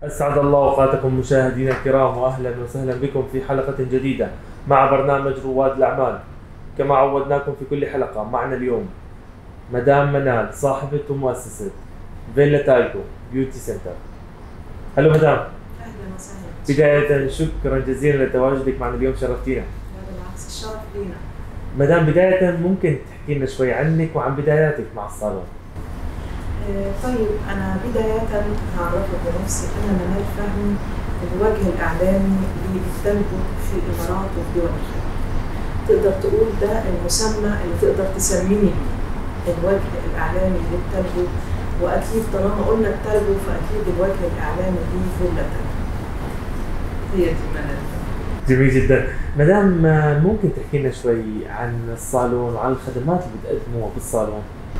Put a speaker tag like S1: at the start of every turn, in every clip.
S1: أسعد الله أوقاتكم مشاهدينا الكرام وأهلا وسهلا بكم في حلقة جديدة مع برنامج رواد الأعمال كما عودناكم في كل حلقة معنا اليوم مدام منال صاحبة ومؤسسة فيلا تايكو بيوتي سنتر هلو مدام
S2: اهلا وسهلا
S1: بداية شكرا جزيلا لتواجدك معنا اليوم شرفتينا
S2: لا بالعكس الشرف لينا
S1: مدام بداية ممكن تحكي لنا شوي عنك وعن بداياتك مع الصالون
S2: آه، طيب انا بدايه هعرفك بنفسي انا منال فهمي الوجه الاعلامي للتلجو في الامارات وفي دول الخليج تقدر تقول ده المسمى اللي تقدر تسميني بيه الوجه الاعلامي للتلجو واكيد طالما قلنا التلجو فاكيد الوجه الاعلامي ليه فيلا تلجو هي دي منال
S1: جميل جدا مدام آه، ممكن تحكي لنا شوي عن الصالون وعن الخدمات اللي بتقدموها بالصالون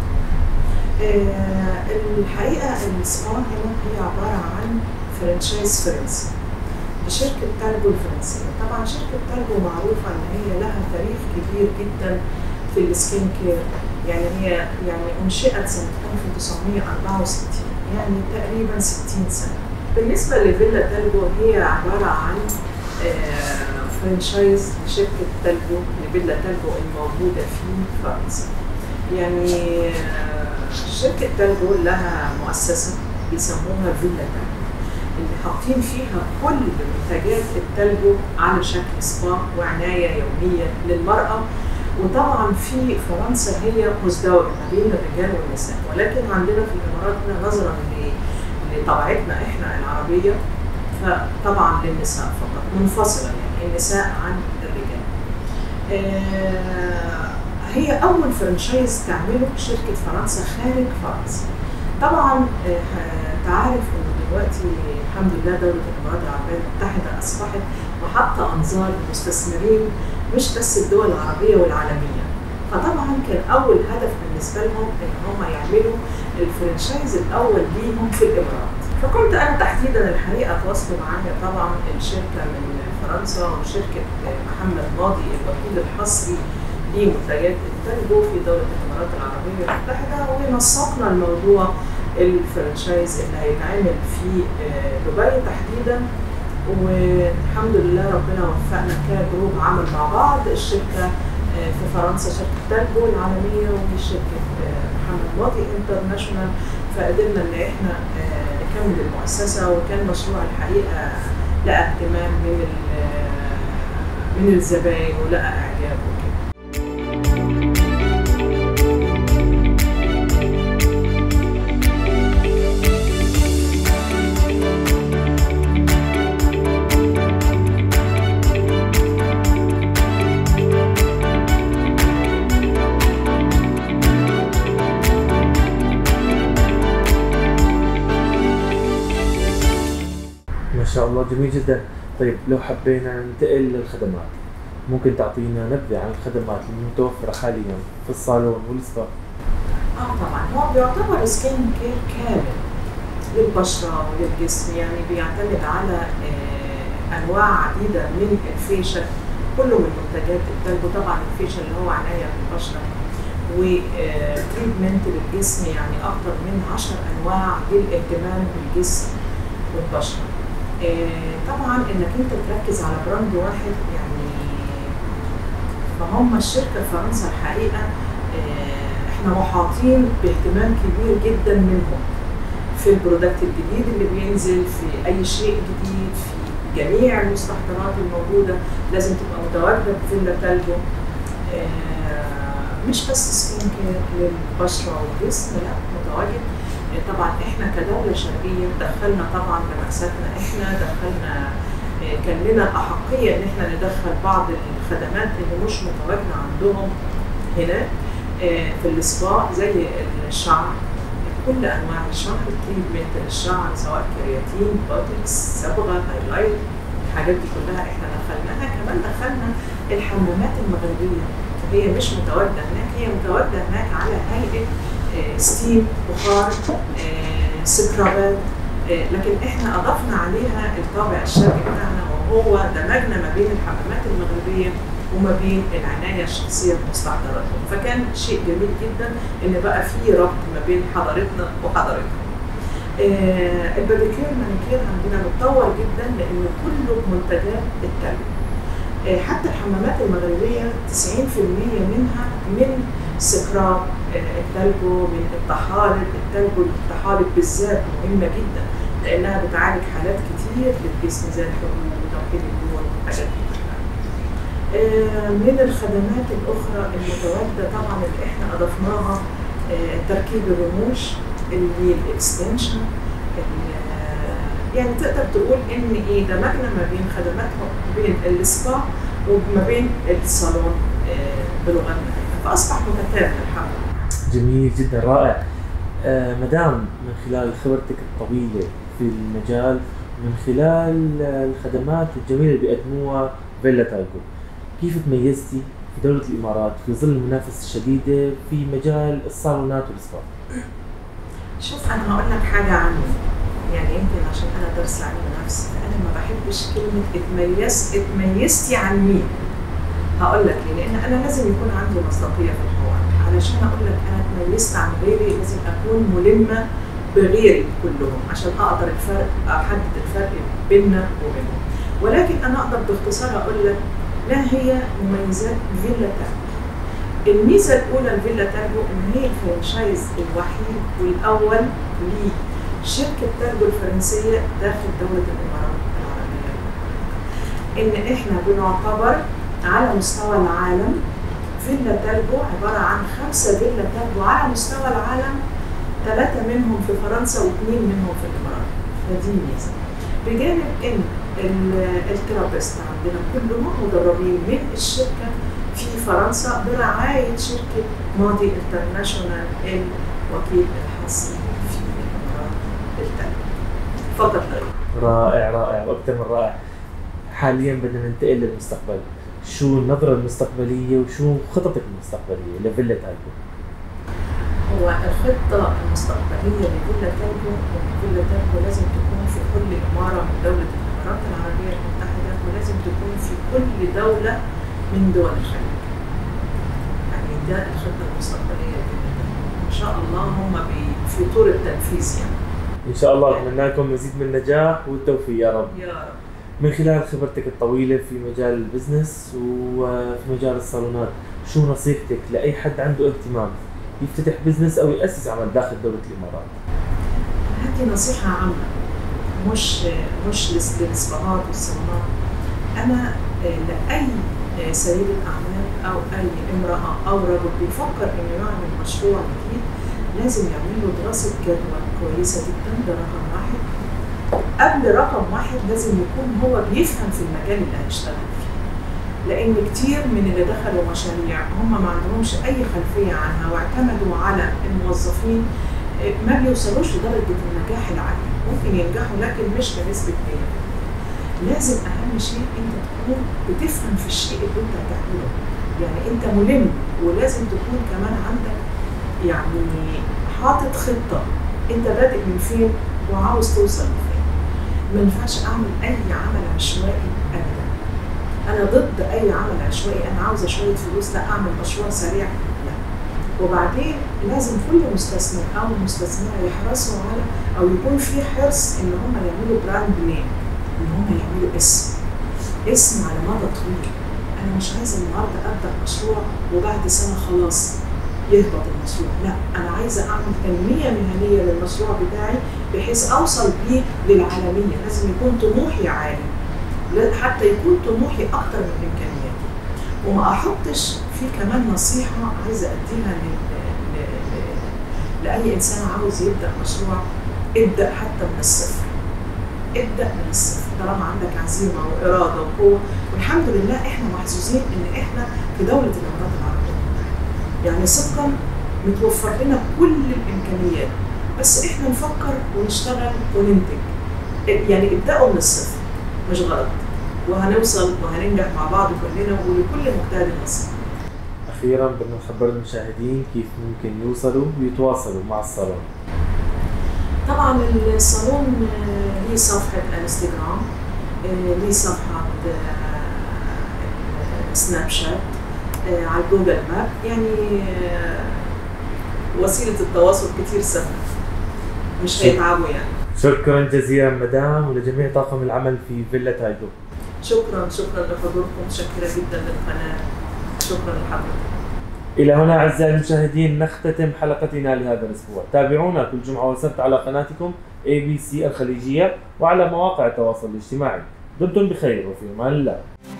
S2: آه، الحقيقه السبا هنا هي عباره عن فرانشايز فرنسي لشركه تالجو الفرنسيه طبعا شركه تالجو معروفه ان هي لها تاريخ كبير جدا في السكين كير يعني هي يعني انشئت سنه 1964 يعني تقريبا 60 سنه بالنسبه لفيلا تالجو هي عباره عن آه، فرانشايز لشركه تالجو لفيلا تالجو الموجوده في فرنسا يعني آه، شركة تالجو لها مؤسسة بيسموها فيلا تالجو اللي حاطين فيها كل منتجات التالجو على شكل سبا وعناية يومية للمرأة وطبعا في فرنسا هي مزدوجة ما بين الرجال والنساء ولكن عندنا في الإمارات هنا نظرا ل- لطبيعتنا احنا العربية فطبعا للنساء فقط منفصلة يعني النساء عن الرجال. آه، هي اول فرنشايز تعمله شركه فرنسا خارج فرنسا طبعا آه، تعرف ان دلوقتي الحمد لله دوله الامارات العربيه المتحده اصبحت محط انظار المستثمرين مش بس الدول العربيه والعالميه فطبعا كان اول هدف بالنسبه لهم ان هم يعملوا الفرنشايز الاول ليهم في الامارات فكنت انا تحديدا الحقيقه تواصلوا معايا طبعا الشركه من فرنسا وشركه محمد ماضي الوكيل الحصري لمنتجات التلجو في دولة الإمارات العربية المتحدة ونسقنا الموضوع الفرنشايز اللي هيتعمل في آه، دبي تحديدا والحمد لله ربنا وفقنا كجروب عمل مع بعض الشركة آه، في فرنسا شركة تلجو العالمية وشركة آه، محمد ماضي انترناشونال فقدرنا ان احنا آه، نكمل المؤسسة وكان مشروع الحقيقة لقى اهتمام من ال- من الزباين ولقى اعجاب وكده
S1: ما شاء الله جميل جدا طيب لو حبينا ننتقل للخدمات ممكن تعطينا نبذة عن الخدمات المتوفرة حاليا في الصالون والسبا
S2: اه طبعا هو بيعتبر سكين كير كامل للبشره وللجسم يعني بيعتمد على آه انواع عديده من الفيشل كله من منتجات التلجو طبعا الفيشل اللي هو عنايه بالبشره وتريتمنت للجسم يعني اكتر من 10 انواع للاهتمام بالجسم والبشره آه طبعا انك انت تركز على براند واحد يعني فهم الشركه في فرنسا الحقيقه آه، احنا محاطين باهتمام كبير جدا منهم في البرودكت الجديد اللي بينزل في اي شيء جديد في جميع المستحضرات الموجوده لازم تبقى متواجده بفيلا تالجو آه، مش بس سكين كير للبشره والجسم لا متواجد آه، طبعا احنا كدوله شرقيه دخلنا طبعا بمأساتنا احنا دخلنا آه، كان لنا احقيه ان احنا ندخل بعض الخدمات اللي مش متواجده عندهم هناك آه، في السبا زي الشعر كل انواع الشعر تريتمنت للشعر سواء كرياتين بوتوكس صبغه هايلايت الحاجات دي كلها احنا دخلناها كمان دخلنا الحمامات المغربيه هي مش متواجده هناك هي متواجده هناك على هيئه آه، ستيم بخار آه، سكرابات آه، لكن احنا اضفنا عليها الطابع الشرقي بتاعنا وهو دمجنا ما بين الحمامات المغربيه وما بين العنايه الشخصيه بمستحضراتهم فكان شيء جميل جدا ان بقى في ربط ما بين حضارتنا وحضارتهم آه، الباديكير مانيكير عندنا متطور جدا لانه كله منتجات التلج آه، حتى الحمامات المغربيه 90% منها من سكراب آه، التلجو من الطحالب التلجو الطحالب بالذات مهمه جدا لانها بتعالج حالات كتير للجسم زي الحموم وتوحيد الدهون والحاجات دي كلها. آه، من الخدمات الاخرى المتواجده طبعا اللي احنا اضفناها آه، تركيب الرموش النيل اكستنشن يعني تقدر تقول ان ايه دمجنا ما بين خدماتهم بين السبا وما بين الصالون آه، بلغتنا فاصبح متكامل الحمد لله
S1: جميل جدا رائع آه مدام من خلال خبرتك الطويلة في المجال من خلال آه، الخدمات الجميلة اللي بيقدموها فيلا تايجو كيف تميزتي في دولة الإمارات في ظل المنافسة الشديدة في مجال الصالونات والسبا
S2: شوف انا هقول لك حاجه عني يعني يمكن عشان انا درس علم نفس فانا ما بحبش كلمه اتميز اتميزتي عن مين هقول لك ليه لان انا لازم يكون عندي مصداقيه في الحوار علشان اقول لك انا اتميزت عن غيري لازم اكون ملمه بغيري كلهم عشان اقدر الفرق احدد الفرق بيننا وبينهم ولكن انا اقدر باختصار اقول لك ما هي مميزات فيلا تاكو الميزه الاولى لفيلا تارجو ان هي الفرنشايز الوحيد والاول لشركه تارجو الفرنسيه داخل دوله الامارات العربيه ان احنا بنعتبر على مستوى العالم فيلا تارجو عباره عن خمسه فيلا تارجو على مستوى العالم ثلاثه منهم في فرنسا واثنين منهم في الامارات فدي ميزه بجانب ان ال- الثيرابيست عندنا كلهم مدربين من الشركه في فرنسا برعاية شركة ماضي انترناشونال الوكيل الحصري في الإمارات التالي فقط لا غير.
S1: رائع رائع واكثر من رائع حاليا بدنا ننتقل للمستقبل شو النظرة المستقبلية وشو خططك المستقبلية لفيلا تايجو
S2: هو الخطة المستقبلية لفيلا تاجو إن فيلا تاجو لازم تكون في كل إمارة من دولة الإمارات العربية المتحدة ولازم تكون في كل دولة من دول الخليج. يعني ده الخطة المستقبلية لفيلا تاجو. إن شاء الله هم بي- في طور التنفيذ يعني.
S1: ان شاء الله اتمنى لكم مزيد من النجاح والتوفيق يا رب
S2: يا رب.
S1: من خلال خبرتك الطويلة في مجال البزنس وفي مجال الصالونات شو نصيحتك لأي حد عنده اهتمام يفتتح بزنس أو يأسس عمل داخل دولة الإمارات
S2: هذه نصيحة عامة مش مش لس- للإصبعات والصالونات أنا آه، لأي آه، سيدة أعمال أو أي امرأة أو رجل بيفكر إنه يعمل مشروع جديد لازم يعمل له دراسة جدوى كويسة جدا ده رقم واحد قبل رقم واحد لازم يكون هو بيفهم في المجال اللي هيشتغل فيه لأن كتير من اللي دخلوا مشاريع هم ما عندهمش أي خلفية عنها واعتمدوا على الموظفين ما بيوصلوش لدرجة النجاح العالي ممكن ينجحوا لكن مش بنسبة 100 لازم أهم شيء أنت تكون بتفهم في الشيء اللي أنت هتعمله يعني أنت ملم ولازم تكون كمان عندك يعني حاطط خطة أنت بادئ من فين وعاوز توصل لفين ما ينفعش أعمل أي عمل عشوائي أبدا أنا ضد أي عمل عشوائي أنا عاوزة شوية فلوس لا أعمل مشروع سريع لا وبعدين لازم كل مستثمر او مستثمره يحرصوا على او يكون في حرص ان هم يعملوا براند نيم ان هم يعملوا اسم اسم على مدى طويل انا مش عايزه النهارده ابدا مشروع وبعد سنه خلاص يهبط المشروع لا انا عايزه اعمل تنميه مهنيه للمشروع بتاعي بحيث اوصل بيه للعالميه لازم يكون طموحي عالي لا- حتى يكون طموحي اكتر من امكانياتي وما احطش في كمان نصيحه عايزه اديها لل- ل- ل- لاي انسان عاوز يبدا مشروع ابدا حتى من الصفر ابدا من الصفر طالما عندك عزيمه واراده وقوه والحمد لله احنا محظوظين ان احنا في دوله الامارات العربيه المتحده يعني صدقا متوفر لنا كل الامكانيات بس احنا نفكر ونشتغل وننتج يعني ابداوا من الصفر مش غلط وهنوصل وهننجح مع بعض كلنا ولكل مجتهد نصيب
S1: أخيرا بدنا نخبر المشاهدين كيف ممكن يوصلوا ويتواصلوا مع الصالون
S2: طبعا الصالون آه، ليه صفحة انستغرام آه، ليه صفحة آه، سناب شات آه، على جوجل ماب يعني آه، وسيلة التواصل كتير سهلة مش هيتعبوا يعني
S1: شكرا جزيلا مدام ولجميع طاقم العمل في فيلا تايجو
S2: شكرا شكرا لحضوركم متشكره جدا للقناه شكرا لحضرتك
S1: إلى هنا أعزائي المشاهدين نختتم حلقتنا لهذا الأسبوع تابعونا كل جمعة وسبت على قناتكم ABC الخليجية وعلى مواقع التواصل الاجتماعي دمتم بخير وفي أمان الله